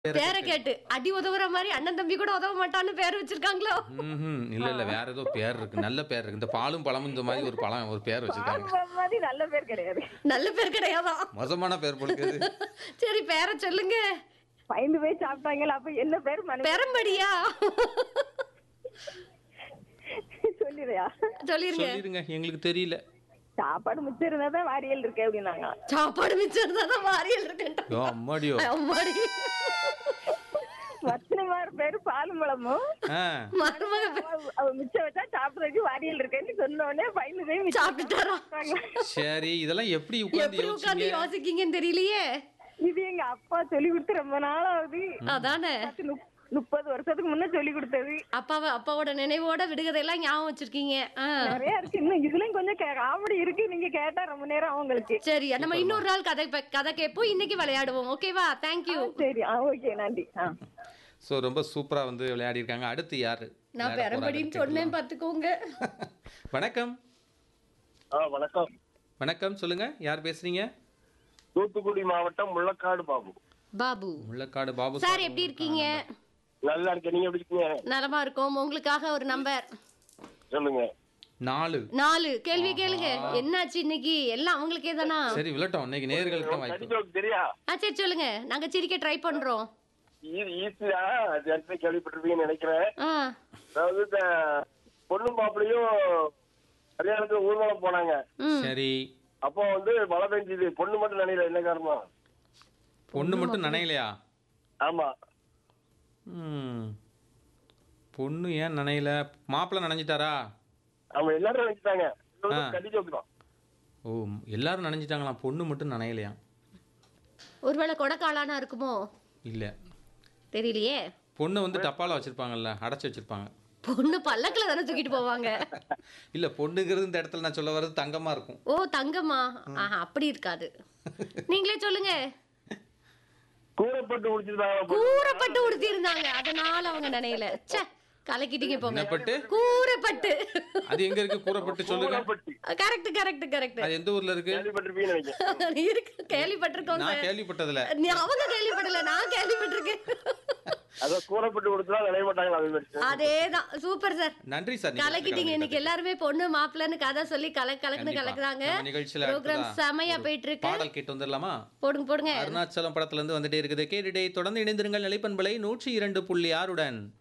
பேரை கேட்டு அடி உதவுற மாதிரி அண்ணன் தம்பி கூட உதவ மாட்டான்னு பேர் வச்சிருக்காங்களோ ம்ஹும். இல்ல இல்ல வேற ஏதோ பேர் இருக்கு நல்ல பேர் இருக்கு இந்த பாலும் பழமும் இந்த மாதிரி ஒரு பழம் ஒரு பேர் வச்சிருக்காங்க பால் மாதிரி நல்ல பேர் கிடையாது நல்ல பேர் கிடையாதான் மோசமான பேர் பொழுது சரி பேரை சொல்லுங்க பயந்து போய் சாப்பிட்டாங்களா அப்ப என்ன பேர் மனைவி பெரம்படியா சொல்லிடுறியா சொல்லிருங்க சொல்லிருங்க எங்களுக்கு தெரியல சாப்பாடு மிச்சம் இருந்தாதான் வாரியல் இருக்கு அப்படின்னாங்க சாப்பாடு மிச்சம் இருந்தாதான் வாரியல் இருக்குன்ட்டு யோ அம்மாடியோ அம்மாடி வச்சனமார் பேரு பாலும் பழமும் ஆ மருமக பே- அவ- அவ மிச்சம் வச்சா சாப்பிடுறதுக்கு வாரியல் இருக்குன்னு சொன்ன உடனே பயந்து போய் மிச்சம் சாப்பிட்டுட்டாரா சாப்பிட்டாங்க. சரி இதெல்லாம் எப்படி உட்கார்ந்து எப்படி உட்கார்ந்து யோசிச்சீங்க யோசிக்கீங்கன்னு தெரியலையே இது எங்க அப்பா சொல்லி கொடுத்து ரொம்ப நாளாவது அதானே பத்து, முப்- முப்பது வருஷத்துக்கு முன்ன சொல்லி கொடுத்தது அப்பாவை அப்பாவோட நினைவோட விடுகதையெல்லாம் ஞாபகம் வச்சிருக்கீங்க ஆ. நிறைய இருக்கு இன்னும் இதுலயும் கொஞ்சம் கே- காமெடி இருக்கு நீங்க கேட்டா ரொம்ப நேரம் அவங்களுக்கு சரி நம்ம இன்னொரு நாள் கதை ப- கதை கேட்போம் இன்னைக்கு விளையாடுவோம் ஓகேவா தேங்க்யூ சரி ஆ ஓகே நன்றி ஆ ஸோ ரொம்ப சூப்பரா வந்து விளையாடி இருக்காங்க அடுத்து யாரு நான் விளையாட பெரம்படின்னு போறாங்கன்னு சொன்னேன் பாத்துக்கோங்க கேட்கலாம். வணக்கம் ஆ வணக்கம் வணக்கம் சொல்லுங்க யார் பேசுறீங்க தூத்துக்குடி மாவட்டம் முள்ளக்காடு பாபு பாபு முள்ளக்காடு பாபு சார் எப்படி இருக்கீங்க நல்லா இருக்கேன் நீங்க எப்படி இருக்கீங்க நலமா இருக்கோம் உங்களுக்காக ஒரு நம்பர் சொல்லுங்க நாலு நாலு கேள்வி கேளுங்க என்னாச்சு இன்னைக்கு எல்லாம் அவங்களுக்கே தானா சரி விளட்டும் இன்னைக்கு நேர்களுக்கு தான் வாய்ப்பு கடிதம் தெரியா ஆ சரி சொல்லுங்க நாங்க சிரிக்க ட்ரை பண்றோம் ஈ- ஈஸியா அது ஏற்கனவே கேள்விப்பட்டிருப்பீங்கன்னு நினைக்கிறேன் ஆ அதாவது இந்த பொண்ணும் மாப்பிளையும் கல்யாணத்துக்கு ஊர்வலம் போனாங்க ம் சரி அப்போ வந்து மழை பெஞ்சுது பொண்ணு மட்டும் நினைல என்ன காரணம் பொண்ணு மட்டும் நனையலையா ஆமா ம் பொண்ணு ஏன் நனையல மாப்பிள்ளை நனைஞ்சிட்டாரா அவங்க எல்லாரும் நினைச்சிட்டாங்க ஆ. கடிதம் தான் ஓ எல்லாரும் நனைஞ்சிட்டாங்களாம் பொண்ணு மட்டும் நனையலையா ஒருவேளை கொடைக்காலானா இருக்குமோ இல்ல தெரியலையே பொண்ணை வந்து டப்பால வச்சிருப்பாங்கல்ல அடைச்சு வச்சிருப்பாங்க பொண்ணு பல்லக்குல தானே தூக்கிட்டு போவாங்க இல்ல பொண்ணுங்கிறது இந்த இடத்துல நான் சொல்ல வர்றது தங்கமா இருக்கும் ஓ தங்கம்மா ஆஹா அப்படி இருக்காது நீங்களே சொல்லுங்க கூறப்பட்டு முடிச்சிருந்தாங்க கூறப்பட்டு உடுத்தி இருந்தாங்க அதனால அவங்க நினையல ச்சே கலக்கிட்டீங்க போங்க என்னப்பட்டு? கூறப்பட்டு அது எங்க இருக்கு கூறப்பட்டு சொல்லுங்க கூறப்பட்டு கரெக்ட் கரெக்ட் கரெக்ட் அது எந்த ஊர்ல இருக்கு கேள்விப்பட்டிருப்பீங்கன்னு நினைக்கிறேன் இருக்கு கேள்விப்பட்டிருக்கோம் நான் சார் கேள்விப்பட்டதுல நீ அவங்க கேள்விப்படல நான் கேள்விப்பட்டிருக்கேன் அதான் கூறப்பட்டு கொடுத்தா நினைய மாட்டாங்களா அது மாதிரி அதேதான் சூப்பர் சார் நன்றி சார் நீங்க கலக்கிட்டீங்க இன்னைக்கு எல்லாருமே பொண்ணு மாப்பிள்ளைன்னு கதை சொல்லி கல கலக்குன்னு கண்டிப்பா. கலக்குறாங்க நம்ம நிகழ்ச்சியில ப்ரோக்ராம் அடுத்ததா செமையா ஒரு போயிட்டு இருக்கு பாடல் கேட்டு வந்துடலாமா போடுங்க போடுங்க அருணாச்சலம் படத்துல இருந்து வந்துட்டே இருக்குது கேட்டுட்டே தொடர்ந்து இணைந்திருங்கள் நிலைப்பண்பலை நூற்றி இரண்டு புள்ளி ஆறுடன்